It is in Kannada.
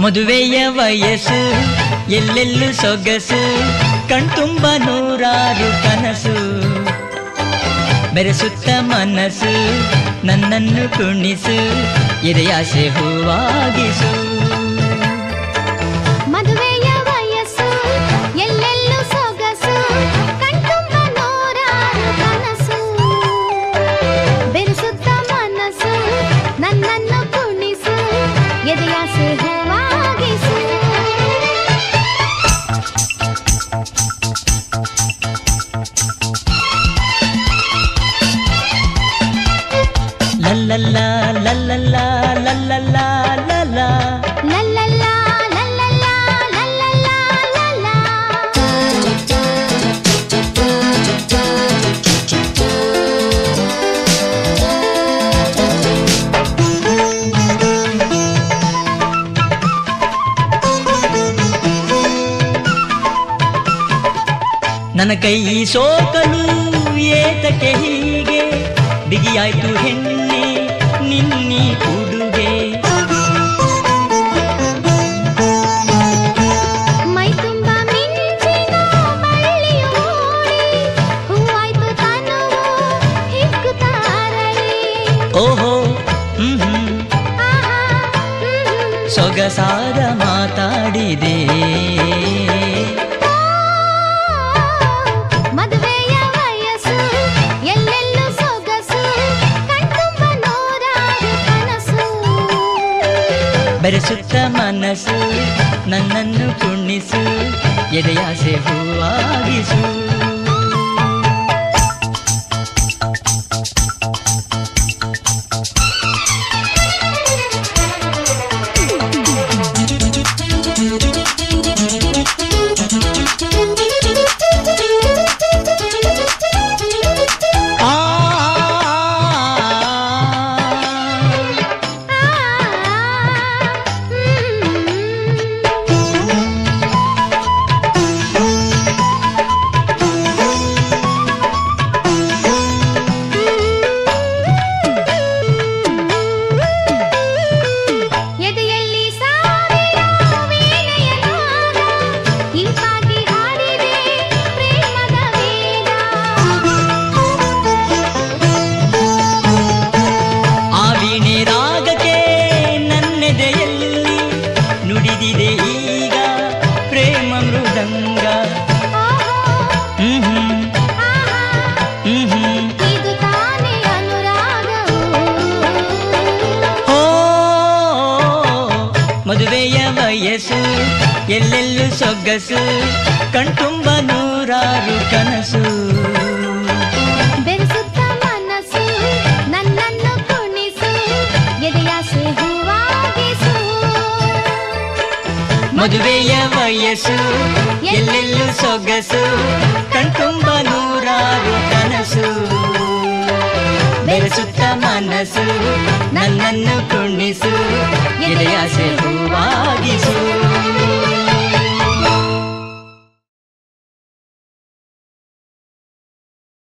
ಮದುವೆಯ ವಯಸ್ಸು ಎಲ್ಲೆಲ್ಲೂ ಸೊಗಸು ಕಣ್ತುಂಬ ನೂರಾರು ಕನಸು ಬೆರೆಸುತ್ತ ಮನಸ್ಸು ನನ್ನನ್ನು ಕುಣಿಸು ಎದೆಯಾಸೆ ಹೂವಾಗಿಸು ಮದುವೆಯ ವಯಸ್ಸು ಎಲ್ಲೆಲ್ಲೂ ಸೊಗಸು ಕಣ್ತುಂಬ ನೂರಾರು ಕನಸು ಬೆರೆಸುತ್ತ ಮನಸ್ಸು ನನ್ನನ್ನು ಕುಣಿಸು ಎದೆಯಾಸೆ ಹೂವಾಗಿಸು ಲಲ್ಲಲ್ಲ ಲಲ್ಲಲ್ಲ ಲಲ್ಲಲ್ಲ ಲಲ್ಲ ಲಲ್ಲಲ್ಲ ಲಲ್ಲಲ್ಲ ಲಲ್ಲಲ್ಲ ಲಲ್ಲ ನನ್ನ ಕೈ ಸೋಕಲು ಏತಕ್ಕೆ ಹೀಗೆ ಬಿಗಿಯಾಯ್ತು ಹೆಣ್ಣೆ ನಿನ್ನಿ ಉಡುಗೆ ಮೈ ತುಂಬ ಮಿಂಚಿನ ಬಳ್ಳಿಯು ಮೂಡಿ ಹೂವಾಯ್ತು ತನುವು ಹಿಗ್ಗುತ್ತಾರಳಿ ಓಹೋ ಹ್ಮ್ ಹ್ಮ್ ಆಹಾ ಹ್ಮ್ ಸೊಗಸಾದ ಮಾತಾಡಿದೆ ಮದುವೆಯ ವಯಸ್ಸು ಎಲ್ಲೆಲ್ಲೂ ಸೊಗಸು ಕಣ್ತುಂಬ ನೂರಾರು ಕನಸು ಬೆರೆಸುತ್ತ ಮನಸ್ಸು ನನ್ನನ್ನು ಕುಣಿಸು ಎದೆಯಾಸೆ ಹೂವಾಗಿಸು ಆ ಎದೆಯಲ್ಲಿ ಸಾವಿರ ವೀಣೆಯ ನಾದ ಇಂಪಾಗಿ ಹಾಡಿದೆ ಪ್ರೇಮದ ವೇದ ಆ ವೀಣೆ ರಾಗಕ್ಕೆ ನನ್ನೆದೆಯಲ್ಲಿ ನುಡಿದಿದೆ ಈಗ ಪ್ರೇಮ ಮೃದಂಗ ಹ್ಮ್ ಹ್ಮ್ ಹ್ಮ್ ಹ್ಮ್ ಇದು ತಾನೇ ಅನುರಾಗವು ಓ ಮದುವೆಯ ವಯಸ್ಸು ಎಲ್ಲೆಲ್ಲೂ ಸೊಗಸು ಕಣ್ತುಂಬ ನೂರಾರು ಕನಸು ಬೆರೆಸುತ್ತ ಮನಸ್ಸು ನನ್ನನ್ನು ಕುಣಿಸು ಎದೆಯಾಸೆ ಹೂವಾಗಿಸು ಮದುವೆಯ ವಯಸ್ಸು ಎಲ್ಲೆಲ್ಲೂ ಸೊಗಸು ಕಣ್ತುಂಬ ನೂರಾರು ಕನಸು ಬೆರೆಸುತ್ತ ಮನಸ್ಸು ನನ್ನನ್ನು ಕುಣಿಸು ಎದೆಯಾಸೆ ಹೂವಾಗಿಸು